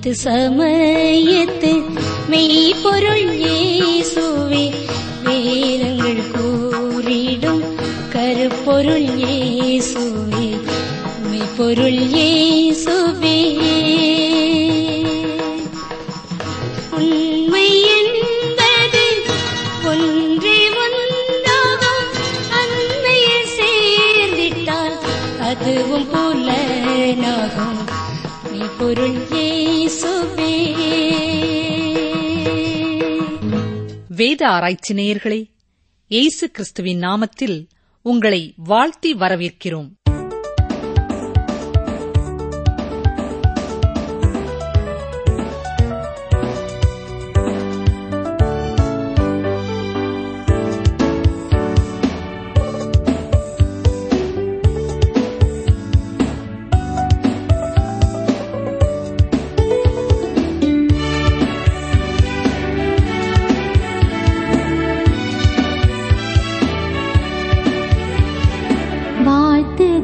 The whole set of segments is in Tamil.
இது சமயத்து மெய்ப்பொருள் இயேசுவே வேதங்கள் கூறிடும் கருப்பொருள் இயேசுவே மெய்ப்பொருள் இயேசுவே உண்மை என்பது ஒன்றே ஒன்றாகும் அன்மையில் சேர்ந்திட்டால் அதுவும் புலனாகும் மெய்ப்பொருள் இயேசுவே வேத ஆராய்ச்சி நேயர்களே இயேசு கிறிஸ்துவின் நாமத்தில் உங்களை வாழ்த்தி வரவேற்கிறோம் வாழ்த்து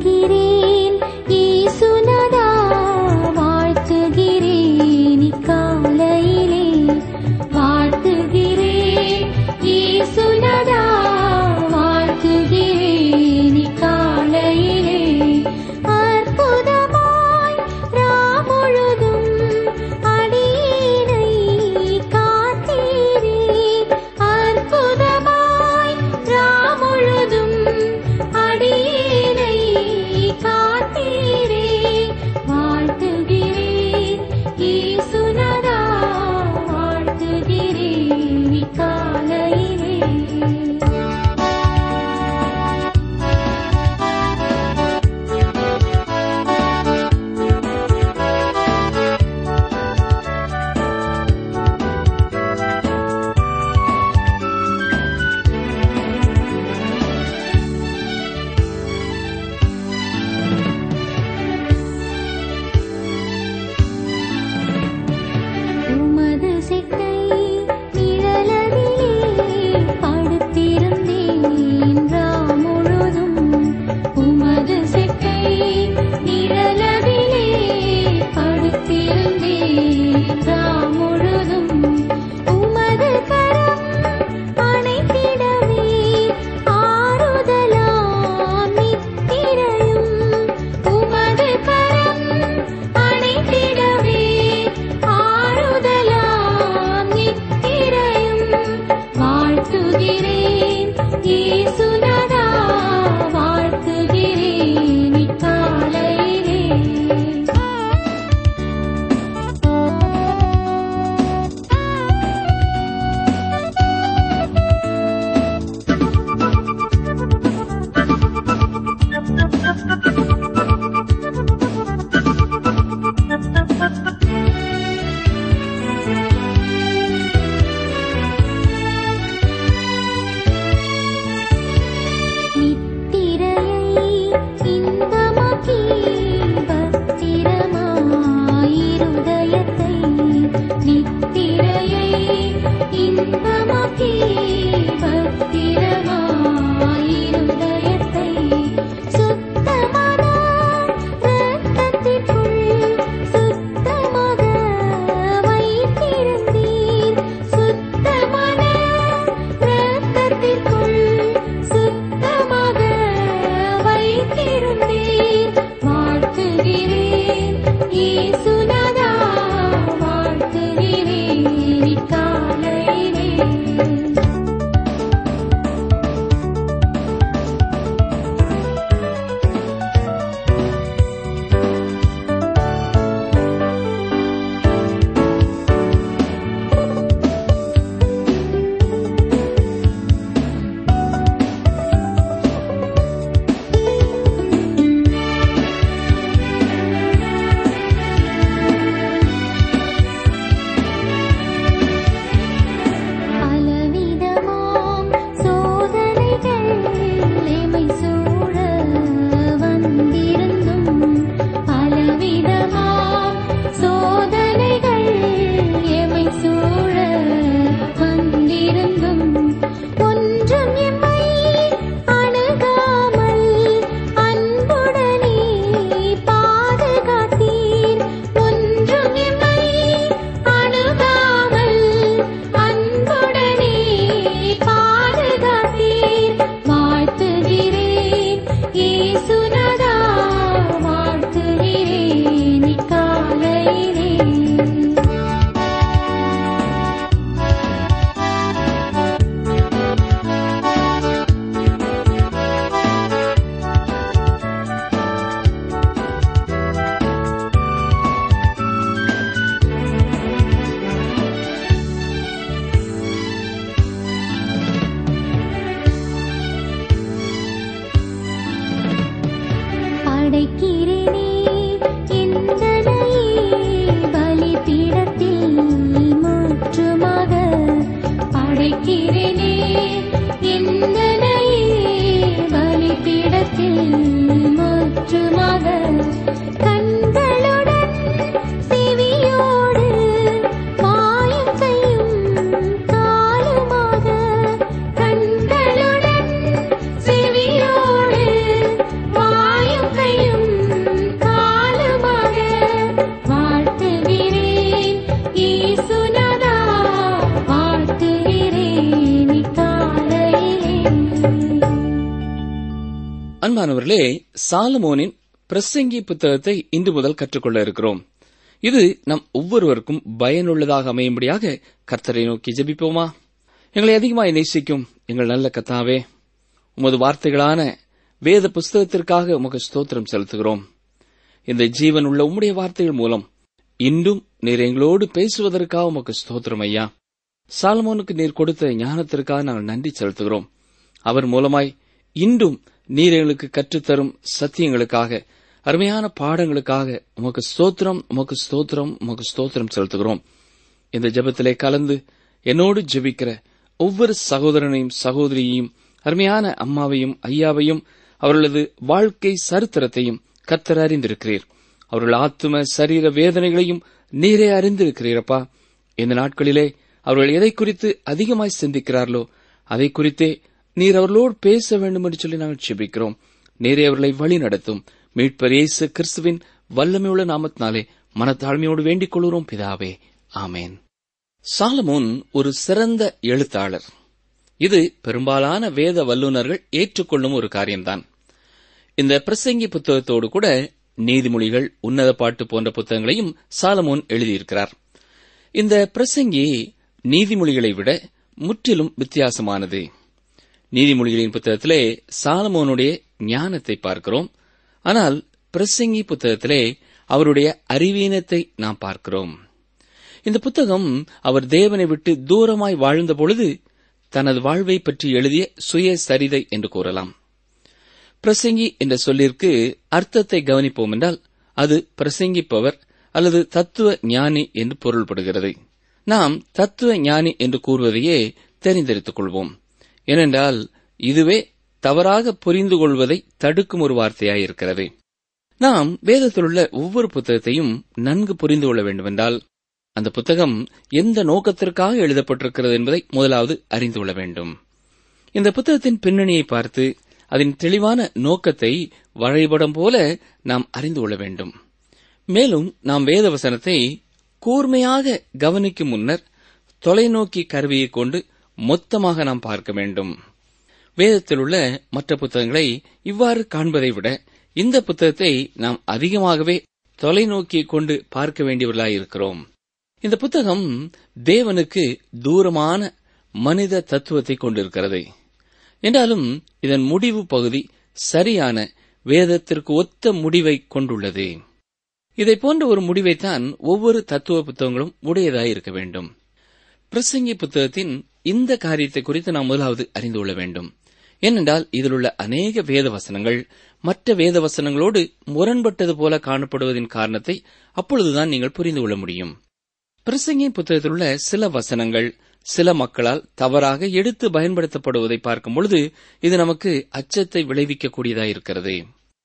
படைக்கிறேனே எந்தனையே பலிபீடத்தில் முற்றுமாக படைக்கிறேனே எந்தனையே பலிபீடத்தில் முற்றுமாக கண்களுடன் செவியோடு வாயும் கையும் காலுமாக கண்களுடன் செவியோடு வாயும் கையும் காலுமாக வாழ்த்துகிறேன் இயேசுநாதா வாழ்த்துகிறேன் இக்காலையிலே அன்பானவர்களே சாலமோனின் பிரசங்கி புத்தகத்தை இன்று முதல் கற்றுக்கொள்ள இருக்கிறோம் இது நம் ஒவ்வொருவருக்கும் பயனுள்ளதாக அமையும்படியாக கர்த்தரை நோக்கி ஜெபிப்போமா எங்களை அதிகமாய் நேசிக்கும் எங்கள் நல்ல கத்தாவே உமது வார்த்தைகளான வேத புஸ்தகத்திற்காக உமக்கு ஸ்தோத்திரம் செலுத்துகிறோம் இந்த ஜீவன் உள்ள உம்முடைய வார்த்தைகள் மூலம் இன்றும் நீர் எங்களோடு பேசுவதற்காக உமக்கு ஸ்தோத்திரம் ஐயா சாலமோனுக்கு நீர் கொடுத்த ஞானத்திற்காக நாங்கள் நன்றி செலுத்துகிறோம் அவர் மூலமாய் இன்றும் நீர் எங்களுக்கு கற்றுத்தரும் சத்தியங்களுக்காக அருமையான பாடங்களுக்காக உமக்கு ஸ்தோத்திரம் உமக்கு ஸ்தோத்திரம் உமக்கு ஸ்தோத்திரம் செலுத்துகிறோம் இந்த ஜெபத்திலே கலந்து என்னோடு ஜெபிக்கிற ஒவ்வொரு சகோதரனையும் சகோதரியையும் அருமையான அம்மாவையும் ஐயாவையும் அவர்களது வாழ்க்கை சரித்திரத்தையும் கத்தர் அறிந்திருக்கிறீர் அவர்கள் ஆத்தும சரீர வேதனைகளையும் நீரே அறிந்திருக்கிறீரப்பா இந்த நாட்களிலே அவர்கள் எதை குறித்து அதிகமாய் சிந்திக்கிறார்களோ அதை குறித்தே நீர் அவர்களோடு பேச வேண்டும் என்று சொல்லி நாங்கள் செபிக்கிறோம் நீரே அவர்களை வழி நடத்தும் மீட்பர் இயேசு கிறிஸ்துவின் வல்லமையுள்ள நாமத்தினாலே மனத்தாழ்மையோடு வேண்டிக் கொள்கிறோம் பிதாவே ஆமேன் சாலமோன் ஒரு சிறந்த எழுத்தாளர் இது பெரும்பாலான வேத வல்லுநர்கள் ஏற்றுக்கொள்ளும் ஒரு காரியம்தான் இந்த பிரசங்கி புத்தகத்தோடு கூட நீதிமொழிகள் உன்னத பாட்டு போன்ற புத்தகங்களையும் சாலமோன் எழுதியிருக்கிறார் இந்த பிரசங்கி நீதிமொழிகளை விட முற்றிலும் வித்தியாசமானது நீதிமொழிகளின் புத்தகத்திலே சாலமோனுடைய ஞானத்தை பார்க்கிறோம் ஆனால் பிரசங்கி புத்தகத்திலே அவருடைய அறிவீனத்தை நாம் பார்க்கிறோம் இந்த புத்தகம் அவர் தேவனை விட்டு தூரமாய் வாழ்ந்த பொழுது தனது வாழ்வை பற்றி எழுதிய சுயசரிதை என்று கூறலாம் பிரசங்கி என்ற சொல்லிற்கு அர்த்தத்தை கவனிப்போம் என்றால் அது பிரசங்கிப்பவர் அல்லது தத்துவ ஞானி என்று பொருள்படுகிறது நாம் தத்துவ ஞானி என்று கூறுவதையே தெரிந்தெடுத்துக் கொள்வோம் ஏனென்றால் இதுவே தவறாக புரிந்து கொள்வதை தடுக்கும் ஒரு வார்த்தையாயிருக்கிறது நாம் வேதத்திலுள்ள ஒவ்வொரு புத்தகத்தையும் நன்கு புரிந்து கொள்ள வேண்டுமென்றால் அந்த புத்தகம் எந்த நோக்கத்திற்காக எழுதப்பட்டிருக்கிறது என்பதை முதலாவது அறிந்து கொள்ள வேண்டும் இந்த புத்தகத்தின் பின்னணியை பார்த்து அதன் தெளிவான நோக்கத்தை வரைபடம் போல நாம் அறிந்து கொள்ள வேண்டும் மேலும் நாம் வேத வசனத்தை கூர்மையாக கவனிக்கும் முன்னர் தொலைநோக்கி கருவியை கொண்டு மொத்தமாக நாம் பார்க்க வேண்டும் வேதத்தில் உள்ள மற்ற புத்தகங்களை இவ்வாறு காண்பதை விட இந்த புத்தகத்தை நாம் அதிகமாகவே தொலைநோக்கி கொண்டு பார்க்க வேண்டியவர்களாயிருக்கிறோம் இந்த புத்தகம் தேவனுக்கு தூரமான மனித தத்துவத்தை கொண்டிருக்கிறது என்றாலும் இதன் முடிவு பகுதி சரியான வேதத்திற்கு ஒத்த முடிவை கொண்டுள்ளது இதை போன்ற ஒரு முடிவைத்தான் ஒவ்வொரு தத்துவ புத்தகங்களும் உடையதாய் இருக்க வேண்டும் பிரசங்கி புத்தகத்தின் இந்த காரியத்தை குறித்து நாம் முதலாவது அறிந்து கொள்ள வேண்டும் ஏனென்றால் இதில் உள்ள அநேக வேத வசனங்கள் மற்ற வேத வசனங்களோடு முரண்பட்டது போல காணப்படுவதின் காரணத்தை அப்பொழுதுதான் நீங்கள் புரிந்து கொள்ள முடியும் பிரசங்கி புத்தகத்தில் உள்ள சில வசனங்கள் சில மக்களால் தவறாக எடுத்து பயன்படுத்தப்படுவதை பார்க்கும் பொழுது இது நமக்கு அச்சத்தை விளைவிக்கக்கூடியதாயிருக்கிறது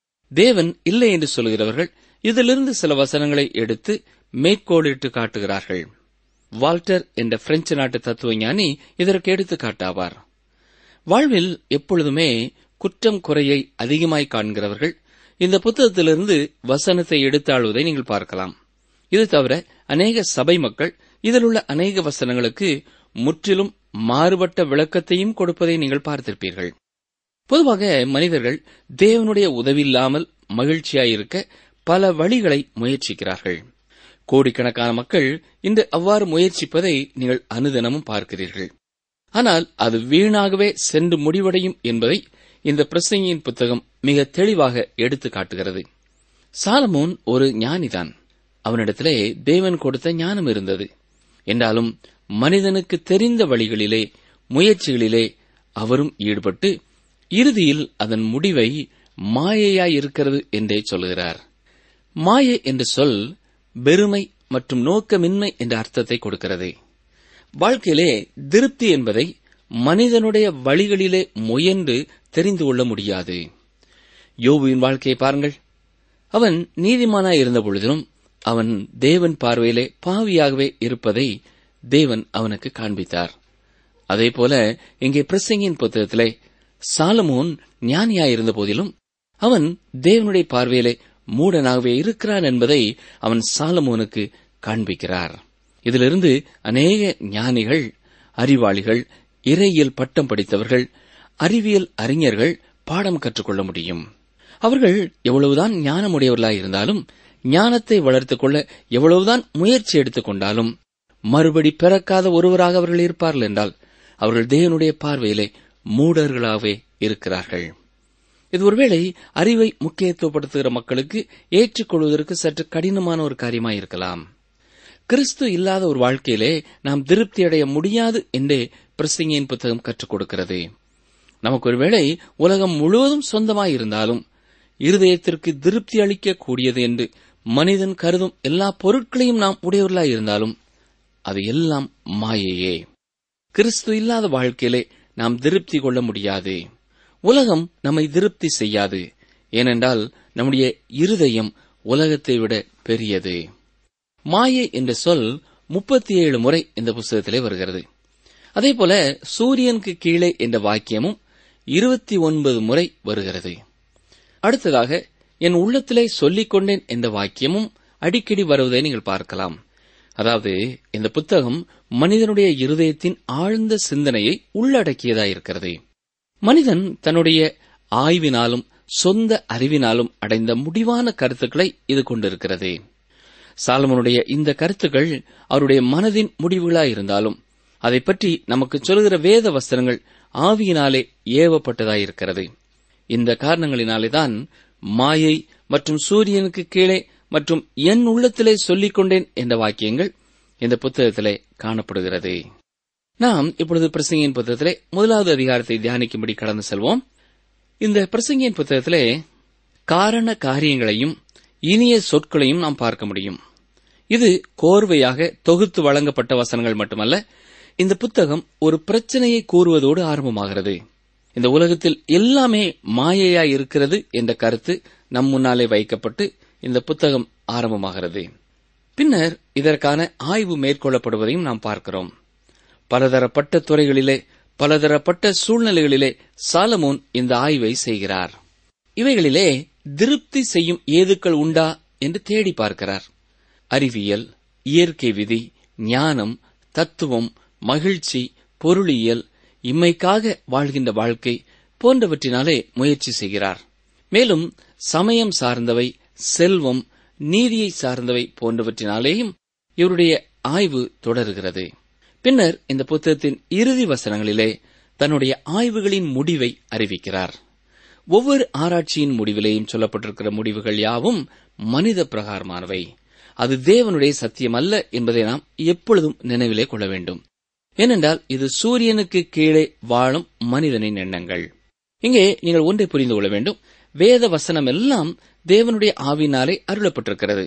தேவன் இல்லை என்று சொல்கிறவர்கள் இதிலிருந்து சில வசனங்களை எடுத்து மேற்கோளிட்டு காட்டுகிறார்கள் வால்டர் என்ற பிரெஞ்சு நாட்டு தத்துவ ஞானி இதற்கு எடுத்து காட்டாவார் வாழ்வில் எப்பொழுதுமே குற்றம் குறையை அதிகமாய் காண்கிறவர்கள் இந்த புத்தகத்திலிருந்து வசனத்தை எடுத்தாளுவதை நீங்கள் பார்க்கலாம் இது தவிர அநேக சபை மக்கள் இதில் உள்ள அநேக வசனங்களுக்கு முற்றிலும் மாறுபட்ட விளக்கத்தையும் கொடுப்பதை நீங்கள் பார்த்திருப்பீர்கள் பொதுவாக மனிதர்கள் தேவனுடைய உதவியில்லாமல் மகிழ்ச்சியாயிருக்க பல வழிகளை முயற்சிக்கிறார்கள் கோடிக்கணக்கான மக்கள் இன்று அவ்வாறு முயற்சிப்பதை நீங்கள் அனுதினமும் பார்க்கிறீர்கள் ஆனால் அது வீணாகவே சென்று முடிவடையும் என்பதை இந்த பிரசங்கியின் புத்தகம் மிக தெளிவாக எடுத்து காட்டுகிறது சாலமோன் ஒரு ஞானிதான் அவனிடத்திலே தேவன் கொடுத்த ஞானம் இருந்தது என்றாலும் மனிதனுக்கு தெரிந்த வழிகளிலே முயற்சிகளிலே அவரும் ஈடுபட்டு இறுதியில் அதன் முடிவை மாயையாய் இருக்கிறது என்றே சொல்கிறார் மாயை என்ற சொல் பெருமை மற்றும் நோக்கமின்மை என்ற அர்த்தத்தை கொடுக்கிறது வாழ்க்கையிலே திருப்தி என்பதை மனிதனுடைய வழிகளிலே முயன்று தெரிந்து கொள்ள முடியாது யோபுவின் வாழ்க்கையை பாருங்கள் அவன் நீதிமானாய் இருந்த பொழுதிலும் அவன் தேவன் பார்வையிலே பாவியாகவே இருப்பதை தேவன் அவனுக்கு காண்பித்தார் அதேபோல இங்கே பிரசங்கின் புத்தகத்திலே சாலமோன் ஞானியாயிருந்த போதிலும் அவன் தேவனுடைய பார்வையிலே மூடனாகவே இருக்கிறான் என்பதை அவன் சாலமோனுக்கு காண்பிக்கிறார் இதிலிருந்து அநேக ஞானிகள் அறிவாளிகள் இறையியல் பட்டம் படித்தவர்கள் அறிவியல் அறிஞர்கள் பாடம் கற்றுக்கொள்ள முடியும் அவர்கள் எவ்வளவுதான் ஞானமுடையவர்களாய் இருந்தாலும் ஞானத்தை வளர்த்துக் கொள்ள எவ்வளவுதான் முயற்சி எடுத்துக் கொண்டாலும் மறுபடி பிறக்காத ஒருவராக அவர்கள் இருப்பார்கள் என்றால் அவர்கள் தேவனுடைய பார்வையிலே மூடர்களாகவே இருக்கிறார்கள் இது ஒருவேளை அறிவை முக்கியத்துவப்படுத்துகிற மக்களுக்கு ஏற்றுக்கொள்வதற்கு சற்று கடினமான ஒரு காரியமாய் இருக்கலாம் கிறிஸ்து இல்லாத ஒரு வாழ்க்கையிலே நாம் திருப்தி அடைய முடியாது என்றே பிரசங்கியின் புத்தகம் கற்றுக் கொடுக்கிறது நமக்கு ஒருவேளை உலகம் முழுவதும் சொந்தமாய் இருந்தாலும் இருதயத்திற்கு திருப்தி அளிக்க கூடியது என்று மனிதன் கருதும் எல்லா பொருட்களையும் நாம் உடையவர்களாய் இருந்தாலும் அது எல்லாம் மாயையே கிறிஸ்து இல்லாத வாழ்க்கையிலே நாம் திருப்தி கொள்ள முடியாது உலகம் நம்மை திருப்தி செய்யாது ஏனென்றால் நம்முடைய இருதயம் உலகத்தை விட பெரியது மாயை என்ற சொல் முப்பத்தி ஏழு முறை இந்த புஸ்தகத்திலே வருகிறது அதேபோல சூரியனுக்கு கீழே என்ற வாக்கியமும் இருபத்தி ஒன்பது முறை வருகிறது அடுத்ததாக என் உள்ளத்திலே சொல்லிக் கொண்டேன் என்ற வாக்கியமும் அடிக்கடி வருவதை நீங்கள் பார்க்கலாம் அதாவது இந்த புத்தகம் மனிதனுடைய இருதயத்தின் ஆழ்ந்த சிந்தனையை உள்ளடக்கியதாயிருக்கிறது மனிதன் தன்னுடைய ஆய்வினாலும் சொந்த அறிவினாலும் அடைந்த முடிவான கருத்துக்களை இது கொண்டிருக்கிறது சாலமனுடைய இந்த கருத்துக்கள் அவருடைய மனதின் முடிவுகளாயிருந்தாலும் அதை பற்றி நமக்கு சொல்கிற வேத வஸ்திரங்கள் ஆவியினாலே ஏவப்பட்டதாயிருக்கிறது இந்த காரணங்களினாலேதான் மாயை மற்றும் சூரியனுக்கு கீழே மற்றும் என் உள்ளத்திலே சொல்லிக் கொண்டேன் என்ற வாக்கியங்கள் இந்த புத்தகத்திலே காணப்படுகிறது நாம் இப்பொழுது பிரசங்கியின் புத்தகத்திலே முதலாவது அதிகாரத்தை தியானிக்கும்படி கடந்து செல்வோம் இந்த பிரசங்கியின் புத்தகத்திலே காரண காரியங்களையும் இனிய சொற்களையும் நாம் பார்க்க முடியும் இது கோர்வையாக தொகுத்து வழங்கப்பட்ட வசனங்கள் மட்டுமல்ல இந்த புத்தகம் ஒரு பிரச்சனையை கூறுவதோடு ஆரம்பமாகிறது இந்த உலகத்தில் எல்லாமே மாயையாய் இருக்கிறது என்ற கருத்து நம் முன்னாலே வைக்கப்பட்டு இந்த புத்தகம் ஆரம்பமாகிறது பின்னர் இதற்கான ஆய்வு மேற்கொள்ளப்படுவதையும் நாம் பார்க்கிறோம் பலதரப்பட்ட துறைகளிலே பலதரப்பட்ட சூழ்நிலைகளிலே சாலமோன் இந்த ஆய்வை செய்கிறார் இவைகளிலே திருப்தி செய்யும் ஏதுக்கள் உண்டா என்று தேடி பார்க்கிறார் அறிவியல் இயற்கை விதி ஞானம் தத்துவம் மகிழ்ச்சி பொருளியல் இம்மைக்காக வாழ்கின்ற வாழ்க்கை போன்றவற்றினாலே முயற்சி செய்கிறார் மேலும் சமயம் சார்ந்தவை செல்வம் நீதியை சார்ந்தவை போன்றவற்றினாலேயும் இவருடைய ஆய்வு தொடர்கிறது பின்னர் இந்த புத்தகத்தின் இறுதி வசனங்களிலே தன்னுடைய ஆய்வுகளின் முடிவை அறிவிக்கிறார் ஒவ்வொரு ஆராய்ச்சியின் முடிவிலேயும் சொல்லப்பட்டிருக்கிற முடிவுகள் யாவும் மனித பிரகாரமானவை அது தேவனுடைய சத்தியம் அல்ல என்பதை நாம் எப்பொழுதும் நினைவிலே கொள்ள வேண்டும் ஏனென்றால் இது சூரியனுக்கு கீழே வாழும் மனிதனின் எண்ணங்கள் இங்கே நீங்கள் ஒன்றை புரிந்து கொள்ள வேண்டும் வேத வசனம் எல்லாம் தேவனுடைய ஆவினாலே அருளப்பட்டிருக்கிறது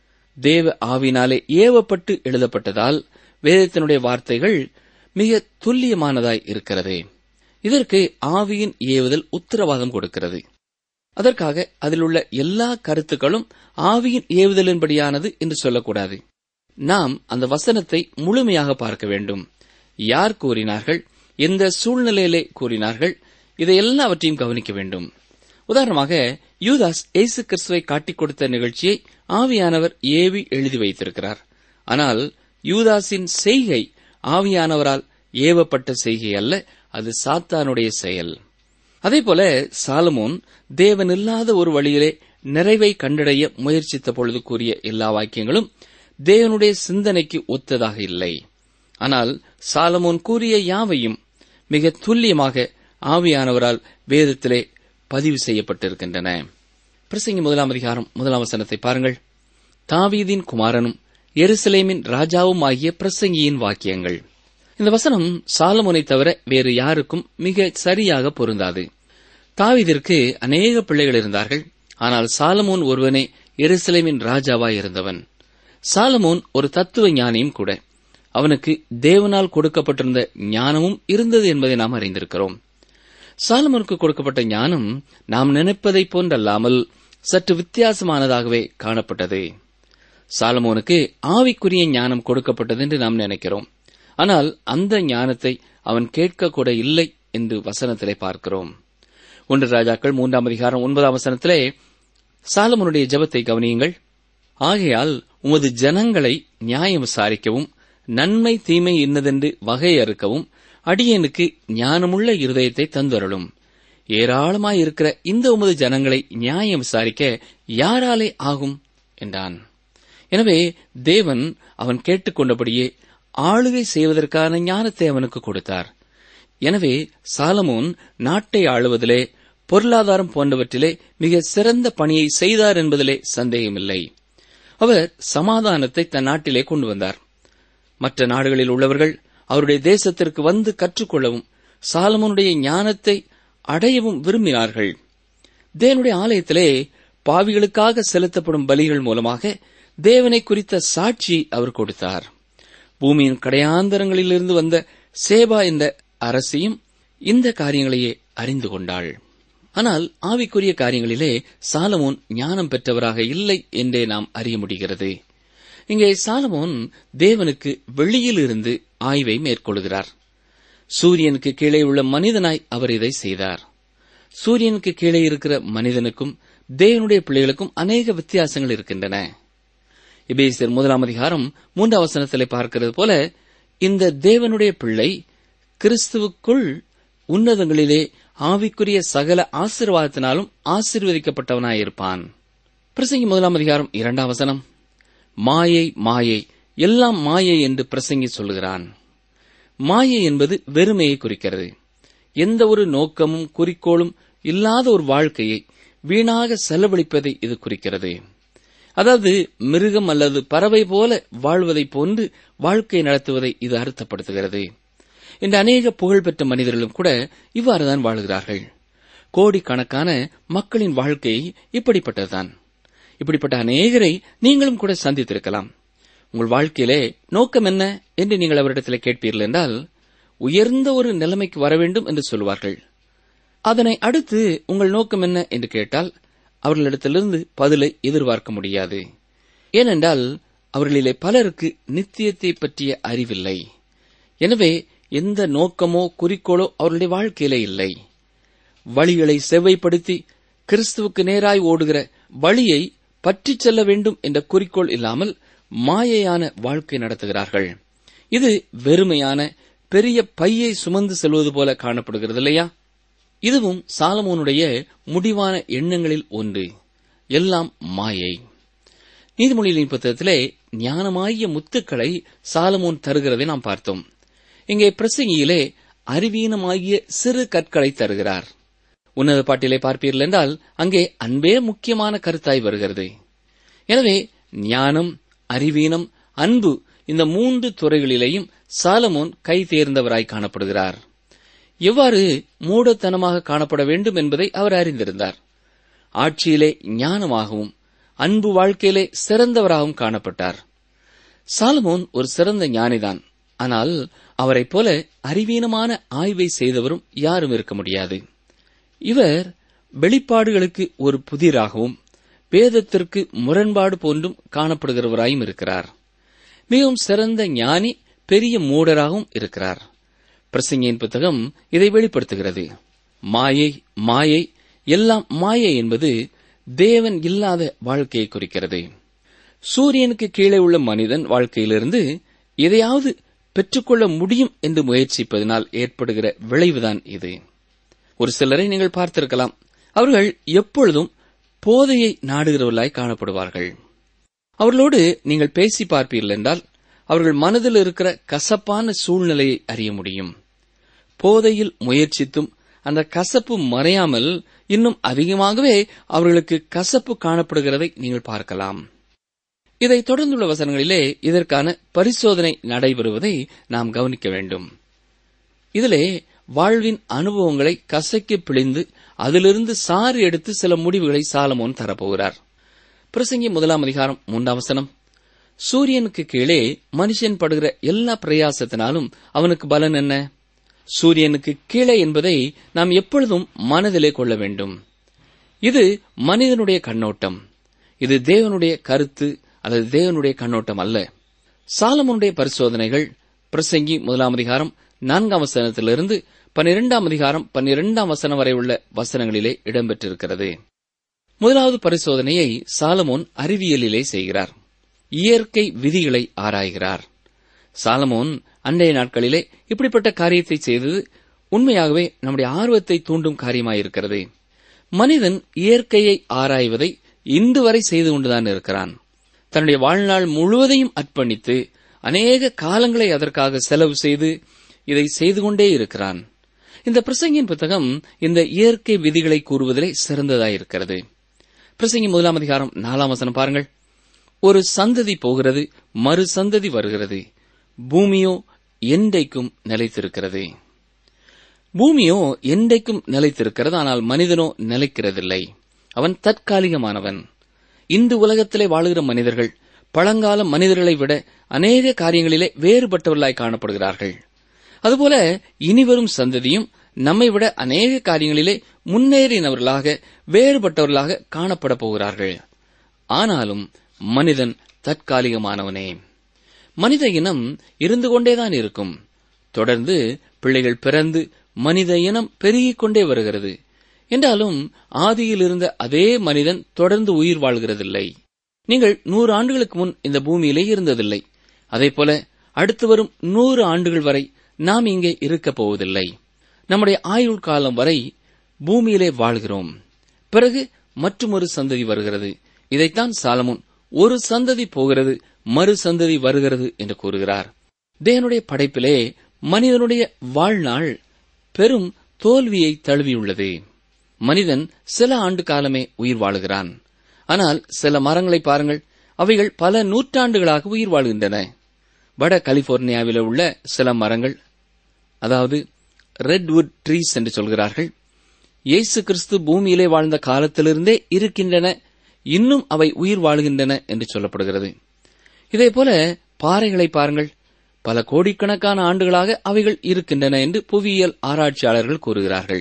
தேவ ஆவினாலே ஏவப்பட்டு எழுதப்பட்டதால் வேதத்தினுடைய வார்த்தைகள் மிக துல்லியமானதாய் இருக்கிறது இதற்கு ஆவியின் ஏவுதல் உத்தரவாதம் கொடுக்கிறது அதற்காக அதில் உள்ள எல்லா கருத்துக்களும் ஆவியின் ஏவுதலின்படியானது என்று சொல்லக்கூடாது நாம் அந்த வசனத்தை முழுமையாக பார்க்க வேண்டும் யார் கூறினார்கள் எந்த சூழ்நிலையிலே கூறினார்கள் இதை எல்லாவற்றையும் கவனிக்க வேண்டும் உதாரணமாக யூதாஸ் இயேசு கிறிஸ்துவை காட்டிக் கொடுத்த நிகழ்ச்சியை ஆவியானவர் ஏவி எழுதி வைத்திருக்கிறார் ஆனால் யூதாஸின் செய்கை ஆவியானவரால் ஏவப்பட்ட செய்கை அல்ல அது சாத்தானுடைய செயல் அதேபோல சாலமோன் தேவனில்லாத ஒரு வழியிலே நிறைவை கண்டடைய முயற்சித்த பொழுது கூறிய எல்லா வாக்கியங்களும் தேவனுடைய சிந்தனைக்கு ஒத்ததாக இல்லை ஆனால் சாலமோன் கூறிய யாவையும் மிக துல்லியமாக ஆவியானவரால் வேதத்திலே பதிவு செய்யப்பட்டிருக்கின்றன பிரசங்கி முதலாம் அதிகாரம் முதலாம் வசனத்தை பாருங்கள் தாவீதின் குமாரனும் எருசலேமின் ராஜாவும் ஆகிய பிரசங்கியின் வாக்கியங்கள் இந்த வசனம் சாலமோனை தவிர வேறு யாருக்கும் மிக சரியாக பொருந்தாது தாவீதிற்கு அநேக பிள்ளைகள் இருந்தார்கள் ஆனால் சாலமோன் ஒருவனே எருசலேமின் ராஜாவாய் இருந்தவன் சாலமோன் ஒரு தத்துவ ஞானியும் கூட அவனுக்கு தேவனால் கொடுக்கப்பட்டிருந்த ஞானமும் இருந்தது என்பதை நாம் அறிந்திருக்கிறோம் சாலமோனுக்கு கொடுக்கப்பட்ட ஞானம் நாம் நினைப்பதைப் போன்றல்லாமல் சற்று வித்தியாசமானதாகவே காணப்பட்டது சாலமோனுக்கு ஆவிக்குரிய ஞானம் கொடுக்கப்பட்டது என்று நாம் நினைக்கிறோம் ஆனால் அந்த ஞானத்தை அவன் கேட்கக்கூட இல்லை என்று வசனத்திலே பார்க்கிறோம் ஒன்று ராஜாக்கள் மூன்றாம் அதிகாரம் ஒன்பதாம் வசனத்திலே சாலமோனுடைய ஜெபத்தை கவனியுங்கள் ஆகையால் உமது ஜனங்களை நியாயம் விசாரிக்கவும் நன்மை தீமை இன்னதென்று வகையறுக்கவும் அடியனுக்கு ஞானமுள்ள இருதயத்தை தந்தருளும் ஏராளமாயிருக்கிற இந்த உமது ஜனங்களை நியாயம் விசாரிக்க யாராலே ஆகும் என்றான் எனவே தேவன் அவன் கேட்டுக்கொண்டபடியே ஆளுகை செய்வதற்கான ஞானத்தை அவனுக்கு கொடுத்தார் எனவே சாலமோன் நாட்டை ஆளுவதிலே பொருளாதாரம் போன்றவற்றிலே மிக சிறந்த பணியை செய்தார் என்பதிலே சந்தேகமில்லை அவர் சமாதானத்தை தன் நாட்டிலே கொண்டு வந்தார் மற்ற நாடுகளில் உள்ளவர்கள் அவருடைய தேசத்திற்கு வந்து கற்றுக்கொள்ளவும் சாலமோனுடைய ஞானத்தை அடையவும் விரும்பினார்கள் தேவனுடைய ஆலயத்திலே பாவிகளுக்காக செலுத்தப்படும் பலிகள் மூலமாக தேவனை குறித்த சாட்சி அவர் கொடுத்தார் பூமியின் கடையாந்தரங்களிலிருந்து வந்த சேபா என்ற அரசியும் இந்த காரியங்களையே அறிந்து கொண்டாள் ஆனால் ஆவிக்குரிய காரியங்களிலே சாலமோன் ஞானம் பெற்றவராக இல்லை என்றே நாம் அறிய முடிகிறது இங்கே சாலமோன் தேவனுக்கு வெளியிலிருந்து ஆய்வை மேற்கொள்கிறார் சூரியனுக்கு கீழே உள்ள மனிதனாய் அவர் இதை செய்தார் சூரியனுக்கு கீழே இருக்கிற மனிதனுக்கும் தேவனுடைய பிள்ளைகளுக்கும் அநேக வித்தியாசங்கள் இருக்கின்றன எபேசியர் முதலாம் அதிகாரம் மூன்றாம் வசனத்திலே பார்க்கிறது போல இந்த தேவனுடைய பிள்ளை கிறிஸ்துவுக்குள் உன்னதங்களிலே ஆவிக்குரிய சகல ஆசீர்வாதத்தினாலும் ஆசீர்வதிக்கப்பட்டவனாயிருப்பான் பிரசங்கி முதலாம் அதிகாரம் இரண்டாம் வசனம் மாயை மாயை எல்லாம் மாயை என்று பிரசங்கி சொல்லுகிறான் மாயை என்பது வெறுமையை குறிக்கிறது எந்த ஒரு நோக்கமும் குறிக்கோளும் இல்லாத ஒரு வாழ்க்கையை வீணாக செலவழிப்பதை இது குறிக்கிறது அதாவது மிருகம் அல்லது பறவை போல வாழ்வதைப் போன்று வாழ்க்கை நடத்துவதை இது அர்த்தப்படுத்துகிறது இந்த அநேக புகழ்பெற்ற மனிதர்களும் கூட இவ்வாறுதான் வாழ்கிறார்கள் கோடிக்கணக்கான மக்களின் வாழ்க்கை இப்படிப்பட்டதுதான் இப்படிப்பட்ட அநேகரை நீங்களும் கூட சந்தித்திருக்கலாம் உங்கள் வாழ்க்கையிலே நோக்கம் என்ன என்று நீங்கள் அவரிடத்தில் கேட்பீர்கள் என்றால் உயர்ந்த ஒரு நிலைமைக்கு வர வேண்டும் என்று சொல்வார்கள் அதனை அடுத்து உங்கள் நோக்கம் என்ன என்று கேட்டால் அவர்களிடத்திலிருந்து பதிலை எதிர்பார்க்க முடியாது ஏனென்றால் அவர்களிலே பலருக்கு நித்தியத்தை பற்றிய அறிவில்லை எனவே எந்த நோக்கமோ குறிக்கோளோ அவருடைய வாழ்க்கையிலே இல்லை வழிகளை செவ்வைப்படுத்தி கிறிஸ்துவுக்கு நேராய் ஓடுகிற வழியை பற்றிச் செல்ல வேண்டும் என்ற குறிக்கோள் இல்லாமல் மாயையான வாழ்க்கை நடத்துகிறார்கள் இது வெறுமையான பெரிய பையை சுமந்து செல்வது போல காணப்படுகிறது இல்லையா இதுவும் சாலமோனுடைய முடிவான எண்ணங்களில் ஒன்று எல்லாம் மாயை நீதிமொழிகளின் புத்தகத்திலே ஞானமாகிய முத்துக்களை சாலமோன் தருகிறதை நாம் பார்த்தோம் இங்கே பிரசங்கியிலே அறிவீனமாகிய சிறு கற்களை தருகிறார் உன்னத பாட்டிலே பார்ப்பீர்கள் என்றால் அங்கே அன்பே முக்கியமான கருத்தாய் வருகிறது எனவே ஞானம் அறிவீனம் அன்பு இந்த மூன்று துறைகளிலேயும் சாலமோன் கை தேர்ந்தவராய் காணப்படுகிறார் எவ்வாறு மூடத்தனமாக காணப்பட வேண்டும் என்பதை அவர் அறிந்திருந்தார் ஆட்சியிலே ஞானமாகவும் அன்பு வாழ்க்கையிலே சிறந்தவராகவும் காணப்பட்டார் சாலமோன் ஒரு சிறந்த ஞானிதான் ஆனால் அவரைப் போல அறிவீனமான ஆய்வை செய்தவரும் யாரும் இருக்க முடியாது இவர் வெளிப்பாடுகளுக்கு ஒரு புதிராகவும் வேதத்திற்கு முரண்பாடு போன்றும் காணப்படுகிறவராயும் இருக்கிறார் மிகவும் சிறந்த ஞானி பெரிய மூடராகவும் இருக்கிறார் பிரசங்கியின் புத்தகம் இதை வெளிப்படுத்துகிறது மாயை மாயை எல்லாம் மாயை என்பது தேவன் இல்லாத வாழ்க்கையை குறிக்கிறது சூரியனுக்கு கீழே உள்ள மனிதன் வாழ்க்கையிலிருந்து எதையாவது பெற்றுக்கொள்ள முடியும் என்று முயற்சிப்பதனால் ஏற்படுகிற விளைவுதான் இது ஒரு சிலரை நீங்கள் பார்த்திருக்கலாம் அவர்கள் எப்பொழுதும் போதையை நாடுகிறவர்களாய் காணப்படுவார்கள் அவர்களோடு நீங்கள் பேசி பார்ப்பீர்கள் என்றால் அவர்கள் மனதில் இருக்கிற கசப்பான சூழ்நிலையை அறிய முடியும் போதையில் முயற்சித்தும் அந்த கசப்பு மறையாமல் இன்னும் அதிகமாகவே அவர்களுக்கு கசப்பு காணப்படுகிறதை நீங்கள் பார்க்கலாம் இதை தொடர்ந்துள்ள வசனங்களிலே இதற்கான பரிசோதனை நடைபெறுவதை நாம் கவனிக்க வேண்டும் இதிலே வாழ்வின் அனுபவங்களை கசக்கி பிழிந்து அதிலிருந்து சாறு எடுத்து சில முடிவுகளை சாலமோன் தரப்போகிறார் பிரசங்கி முதலாம் அதிகாரம் மூன்றாம் வசனம் சூரியனுக்கு கீழே மனுஷன் படுகிற எல்லா பிரயாசத்தினாலும் அவனுக்கு பலன் என்ன சூரியனுக்கு கீழே என்பதை நாம் எப்பொழுதும் மனதிலே கொள்ள வேண்டும் இது மனிதனுடைய கண்ணோட்டம் இது தேவனுடைய கருத்து அல்லது தேவனுடைய கண்ணோட்டம் அல்ல சாலமோனுடைய பரிசோதனைகள் பிரசங்கி முதலாம் அதிகாரம் நான்காம் வசனத்திலிருந்து பன்னிரெண்டாம் அதிகாரம் பன்னிரெண்டாம் வசனம் வரை உள்ள வசனங்களிலே இடம்பெற்றிருக்கிறது முதலாவது பரிசோதனையை சாலமோன் அறிவியலிலே செய்கிறார் இயற்கை விதிகளை ஆராய்கிறார் சாலமோன் அன்றைய நாட்களிலே இப்படிப்பட்ட காரியத்தை செய்தது உண்மையாகவே நம்முடைய ஆர்வத்தை தூண்டும் காரியமாயிருக்கிறது மனிதன் இயற்கையை ஆராய்வதை இன்று வரை செய்து கொண்டுதான் இருக்கிறான் தன்னுடைய வாழ்நாள் முழுவதையும் அர்ப்பணித்து அநேக காலங்களை அதற்காக செலவு செய்து இதை செய்து கொண்டே இருக்கிறான் இந்த பிரசங்கின் புத்தகம் இந்த இயற்கை விதிகளை கூறுவதிலே சிறந்ததாயிருக்கிறது பிரசங்கி முதலாம் அதிகாரம் நாலாம் வசனம் பாருங்கள் ஒரு சந்ததி போகிறது மறு சந்ததி வருகிறது பூமியோ என்றைக்கும் நிலைத்திருக்கிறது பூமியோ என்றைக்கும் நிலைத்திருக்கிறது ஆனால் மனிதனோ நிலைக்கிறதில்லை அவன் தற்காலிகமானவன் இந்து உலகத்திலே வாழுகிற மனிதர்கள் பழங்கால மனிதர்களை விட அநேக காரியங்களிலே வேறுபட்டவர்களாய் காணப்படுகிறார்கள் அதுபோல இனிவரும் சந்ததியும் நம்மை விட அநேக காரியங்களிலே முன்னேறினவர்களாக வேறுபட்டவர்களாக காணப்பட போகிறார்கள் ஆனாலும் மனிதன் தற்காலிகமானவனே மனித இனம் இருந்து கொண்டேதான் இருக்கும் தொடர்ந்து பிள்ளைகள் பிறந்து மனித இனம் பெருகிக் கொண்டே வருகிறது என்றாலும் ஆதியில் இருந்த அதே மனிதன் தொடர்ந்து உயிர் வாழ்கிறதில்லை நீங்கள் நூறு ஆண்டுகளுக்கு முன் இந்த பூமியிலே இருந்ததில்லை அதேபோல அடுத்து வரும் நூறு ஆண்டுகள் வரை நாம் இங்கே இருக்கப் போவதில்லை நம்முடைய ஆயுள் காலம் வரை பூமியிலே வாழ்கிறோம் பிறகு மற்றுமொரு சந்ததி வருகிறது இதைத்தான் சாலமுன் ஒரு சந்ததி போகிறது மறு சந்ததி வருகிறது என்று கூறுகிறார் தேவனுடைய படைப்பிலே மனிதனுடைய வாழ்நாள் பெரும் தோல்வியை தழுவியுள்ளது மனிதன் சில ஆண்டு காலமே உயிர் வாழுகிறான் ஆனால் சில மரங்களை பாருங்கள் அவைகள் பல நூற்றாண்டுகளாக உயிர் வாழ்கின்றன வட கலிபோர்னியாவில் உள்ள சில மரங்கள் அதாவது ரெட்வுட் ட்ரீஸ் என்று சொல்கிறார்கள் இயேசு கிறிஸ்து பூமியிலே வாழ்ந்த காலத்திலிருந்தே இருக்கின்றன இன்னும் அவை உயிர் வாழுகின்றன என்று சொல்லப்படுகிறது இதேபோல பாறைகளை பாருங்கள் பல கோடிக்கணக்கான ஆண்டுகளாக அவைகள் இருக்கின்றன என்று புவியியல் ஆராய்ச்சியாளர்கள் கூறுகிறார்கள்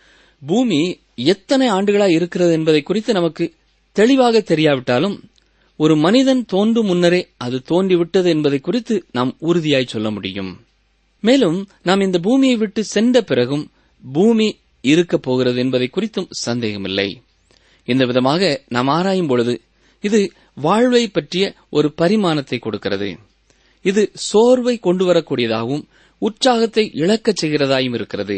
பூமி எத்தனை ஆண்டுகளாக இருக்கிறது என்பதை குறித்து நமக்கு தெளிவாக தெரியாவிட்டாலும் ஒரு மனிதன் தோன்றும் முன்னரே அது தோன்றிவிட்டது என்பதை குறித்து நாம் உறுதியாய் சொல்ல முடியும் மேலும் நாம் இந்த பூமியை விட்டு சென்ற பிறகும் பூமி இருக்கப் போகிறது என்பதை குறித்தும் சந்தேகமில்லை இந்த விதமாக நாம் ஆராயும் பொழுது இது வாழ்வை பற்றிய ஒரு பரிமாணத்தை கொடுக்கிறது இது சோர்வை கொண்டு வரக்கூடியதாகவும் உற்சாகத்தை இழக்கச் செய்கிறதாயும் இருக்கிறது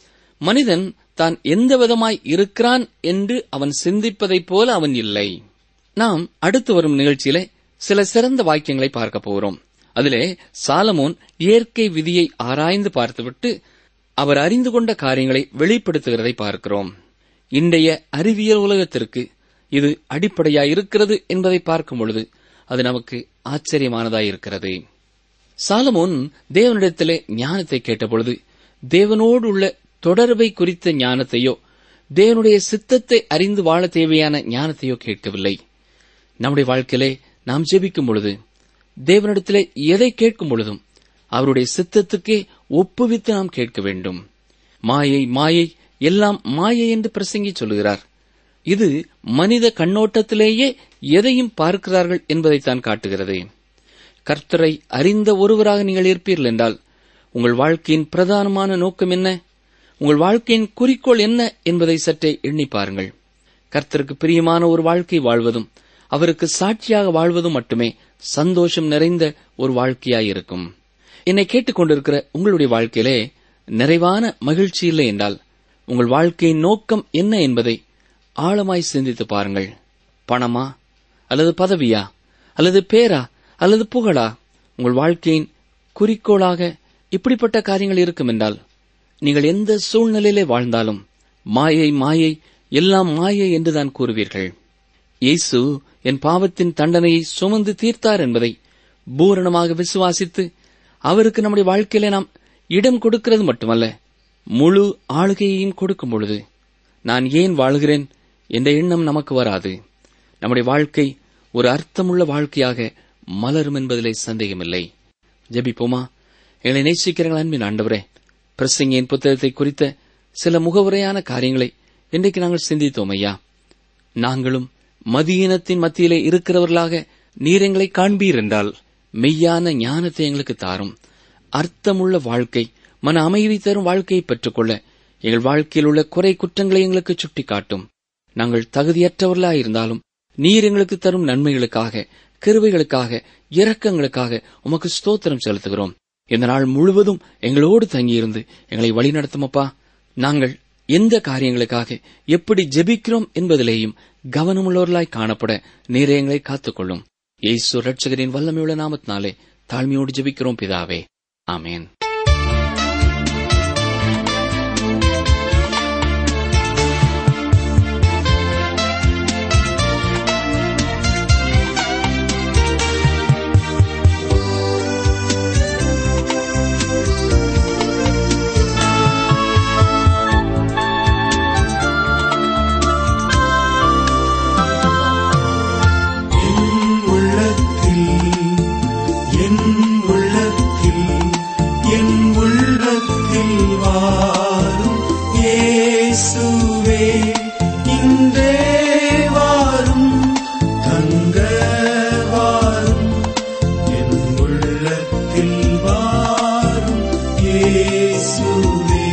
மனிதன் தான் எந்த விதமாய் இருக்கிறான் என்று அவன் சிந்திப்பதைப் போல அவன் இல்லை நாம் அடுத்து வரும் நிகழ்ச்சியிலே சில சிறந்த வாக்கியங்களை பார்க்க போகிறோம் அதிலே சாலமோன் இயற்கை விதியை ஆராய்ந்து பார்த்துவிட்டு அவர் அறிந்து கொண்ட காரியங்களை வெளிப்படுத்துகிறதை பார்க்கிறோம் இன்றைய அறிவியல் உலகத்திற்கு இது அடிப்படையாய் இருக்கிறது என்பதை பார்க்கும் பொழுது அது நமக்கு ஆச்சரியமானதாய் இருக்கிறது சாலமோன் தேவனிடத்திலே ஞானத்தை கேட்டபொழுது தேவனோடு உள்ள தொடர்பை குறித்த ஞானத்தையோ தேவனுடைய சித்தத்தை அறிந்து வாழ தேவையான ஞானத்தையோ கேட்கவில்லை நம்முடைய வாழ்க்கையிலே நாம் ஜெபிக்கும் பொழுது தேவனிடத்திலே எதை கேட்கும் பொழுதும் அவருடைய சித்தத்துக்கே ஒப்புவித்து நாம் கேட்க வேண்டும் மாயை மாயை எல்லாம் மாயை என்று பிரசங்கி சொல்லுகிறார் இது மனித கண்ணோட்டத்திலேயே எதையும் பார்க்கிறார்கள் என்பதைத்தான் காட்டுகிறது கர்த்தரை அறிந்த ஒருவராக நீங்கள் இருப்பீர்கள் என்றால் உங்கள் வாழ்க்கையின் பிரதானமான நோக்கம் என்ன உங்கள் வாழ்க்கையின் குறிக்கோள் என்ன என்பதை சற்றே எண்ணி பாருங்கள் கர்த்தருக்கு பிரியமான ஒரு வாழ்க்கை வாழ்வதும் அவருக்கு சாட்சியாக வாழ்வதும் மட்டுமே சந்தோஷம் நிறைந்த ஒரு வாழ்க்கையாயிருக்கும் என்னை கேட்டுக்கொண்டிருக்கிற உங்களுடைய வாழ்க்கையிலே நிறைவான மகிழ்ச்சி இல்லை என்றால் உங்கள் வாழ்க்கையின் நோக்கம் என்ன என்பதை ஆழமாய் சிந்தித்து பாருங்கள் பணமா அல்லது பதவியா அல்லது பேரா அல்லது புகழா உங்கள் வாழ்க்கையின் குறிக்கோளாக இப்படிப்பட்ட காரியங்கள் இருக்கும் என்றால் நீங்கள் எந்த சூழ்நிலையிலே வாழ்ந்தாலும் மாயை மாயை எல்லாம் மாயை என்றுதான் கூறுவீர்கள் இயேசு என் பாவத்தின் தண்டனையை சுமந்து தீர்த்தார் என்பதை பூரணமாக விசுவாசித்து அவருக்கு நம்முடைய வாழ்க்கையிலே நாம் இடம் கொடுக்கிறது மட்டுமல்ல முழு ஆளுகையையும் கொடுக்கும் பொழுது நான் ஏன் வாழ்கிறேன் என்ற எண்ணம் நமக்கு வராது நம்முடைய வாழ்க்கை ஒரு அர்த்தமுள்ள வாழ்க்கையாக மலரும் என்பதிலே சந்தேகமில்லை ஜெபிப்போமா எங்களை நேசிக்கிறீர்கள் அன்பின் ஆண்டவரே பிரசங்கியின் புத்தகத்தை குறித்த சில முகவுரையான காரியங்களை இன்றைக்கு நாங்கள் சிந்தித்தோம் ஐயா நாங்களும் மதியினத்தின் மத்தியிலே இருக்கிறவர்களாக நீர் எங்களை காண்பீர் என்றால் மெய்யான ஞானத்தை எங்களுக்கு தாரும் அர்த்தமுள்ள வாழ்க்கை மன அமைதி தரும் வாழ்க்கையை பெற்றுக்கொள்ள எங்கள் வாழ்க்கையில் உள்ள குறை குற்றங்களை எங்களுக்கு சுட்டிக்காட்டும் நாங்கள் தகுதியற்றவர்களாயிருந்தாலும் நீர் எங்களுக்கு தரும் நன்மைகளுக்காக கிருபைகளுக்காக இரக்கங்களுக்காக உமக்கு ஸ்தோத்திரம் செலுத்துகிறோம் இந்த நாள் முழுவதும் எங்களோடு தங்கியிருந்து எங்களை வழிநடத்தும் அப்பா நாங்கள் எந்த காரியங்களுக்காக எப்படி ஜெபிக்கிறோம் என்பதிலேயும் கவனமுள்ளவர்களாய் காணப்பட நீரே எங்களை காத்துக்கொள்ளும் இயேசு ரட்சகரின் வல்லமையுள்ள நாமத்தினாலே தாழ்மையோடு ஜெபிக்கிறோம் பிதாவே ஆமேன் உள்ளத்தில் என் உள்ளத்தில் என் உள்ளத்தில் வாரும் இயேசுவே இன்றே வாரும் தங்க வாரும் என் உள்ளத்தில் வாரும் இயேசுவே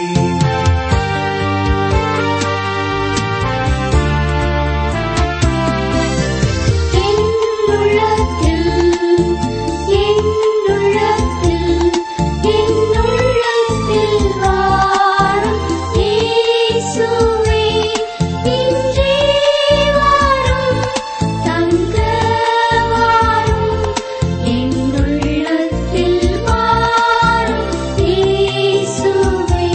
என் உள்ளத்தில் என் உள்ளத்தில் என் உள்ளத்தில் வாரும் இயேசுவே இன்றே வாரும் தங்க வாரும் என் உள்ளத்தில் வாரும் இயேசுவே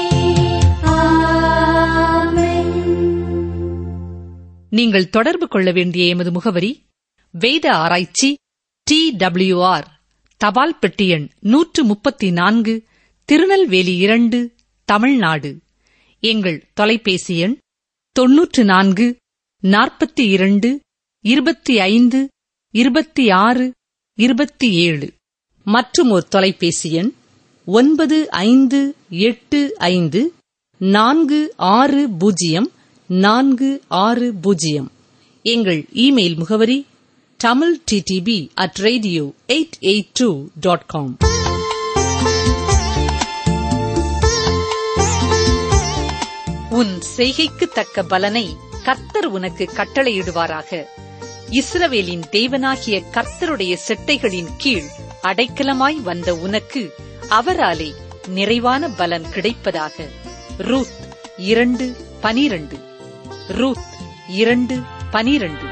ஆமென் நீங்கள் தொடர்பு கொள்ள வேண்டிய எமது முகவரி வேத ஆராய்ச்சி டி ஆர் தபால் பெட்டி எண் நூற்று முப்பத்தி நான்கு திருநெல்வேலி இரண்டு தமிழ்நாடு எங்கள் தொலைபேசி எண் தொன்னூற்று நான்கு நாற்பத்தி இரண்டு இருபத்தி ஐந்து இருபத்தி ஆறு இருபத்தி ஏழு மற்றும் ஒரு தொலைபேசி எண் ஒன்பது ஐந்து எட்டு ஐந்து நான்கு ஆறு பூஜ்ஜியம் நான்கு ஆறு பூஜ்ஜியம் எங்கள் இமெயில் முகவரி Tamil DTP at radio eight eight two dot com உன் செய்கைக்கு தக்க பலனை கர்த்தர் உனக்கு கட்டளையிடுவாராக இஸ்ரவேலின் தேவனாகிய கர்த்தருடைய செட்டைகளின் கீழ் அடைக்கலமாய் வந்த உனக்கு அவராலே நிறைவான பலன் கிடைப்பதாக ரூத் இரண்டு பனிரண்டு ரூத் இரண்டு பனிரண்டு